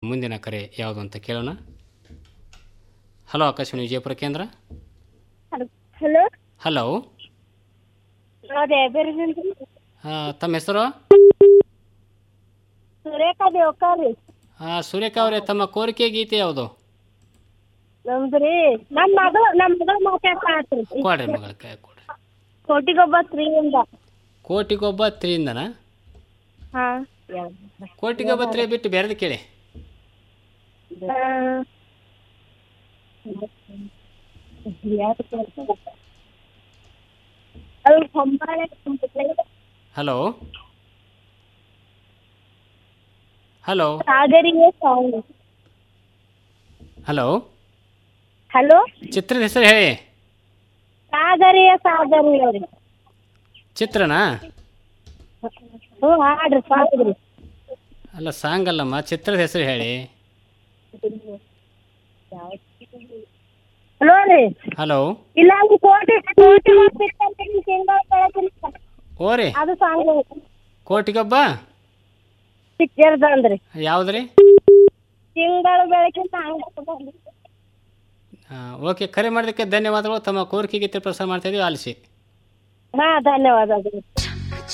ಮುಂದಿನ ಕರೆ ಯಾವುದು ಅಂತ ಕೇಳೋಣ ಹಲೋ ಆಕಾಶವಾಣಿ ವಿಜಯಪುರ ಕೇಂದ್ರ ಹಲೋ ಹಲೋ ಅದೇ ಬೇರೆ ಆ, ತಮ್ಮ ಹೆಸರು ಸುರೇಖಾ ದೇವ್ಕರ್ ರೀ ಆ, ಸುರೇಖಾ ಅವರೇ ತಮ್ಮ ಕೋರಿಕೆ ಗೀತೆ ಯಾವುದು ನಮ್ದ್ರಿ ನಮ್ ಮಗಳು ನಮ್ ಮಗಳು ಮಾತಾಡ್ತಾತ್ರಿ ಕೊಡ್ರಿ ಮಗಳ ಕೈ ಕೊಡ್ರಿ ಕೋಟಿಗೊಬ್ಬ ಸ್ತ್ರೀಯಿಂದ ಕೋಟಿಗೊಬ್ಬ ತ್ರೀಯಿಂದನಾ ಹಾ ಕೋಟಿಗೊಬ್ಬ ತ್ರೀ ಬಿಟ್ಟು ಬೇರೆದು ಕೇಳಿ ಅದು ಹೊಂಬಾಳೆ ಹಲೋ ಹಲೋ ಸಾಗರಿಯ ಸಾಂಗ್ ಹಲೋ ಹಲೋ ಚಿತ್ರದ ಹೆಸರು ಹೇಳಿ ಸಾಗರಿಯ ಸಾಗರಿಯ ರೀ ಚಿತ್ರನಾ ಹ್ಞೂ ಹಾಡ್ರಿ ಸಾಕ್ರಿ ಅಲ್ಲ ಸಾಂಗ್ ಅಲ್ಲಮ್ಮ ಚಿತ್ರದ ಹೆಸರು ಹೇಳಿ ಹಲೋ ರೀ ಹಲೋ ಇಲ್ಲ ಅದು ಕೋಟಿ ಕೋಟಿ ಹೋಗ್ತಿರ್ತಂತೆ ತಿಂಗಳ ಬೆಳಕಿನ ಓರಿ ಅದು ಸಾಂಗ್ ಕೋಟಿಗೊಬ್ಬ ಪಿಕ್ಚರ್ದ ಅಂದ್ರಿ ಯಾವುದ್ರಿ ತಿಂಗಳ ಬೆಳಕಿನ ಸಾಂಗ್ ಓಕೆ ಕರೆ ಮಾಡೋದಕ್ಕೆ ಧನ್ಯವಾದಗಳು ತಮ್ಮ ಕೋರಿಕೆ ಗೀತೆ ಪ್ರಸಾರ ಮಾಡ್ತಾ ಇದೀವಿ ಆಲಿಸಿ ಹಾ ಧನ್ಯವಾದಗಳು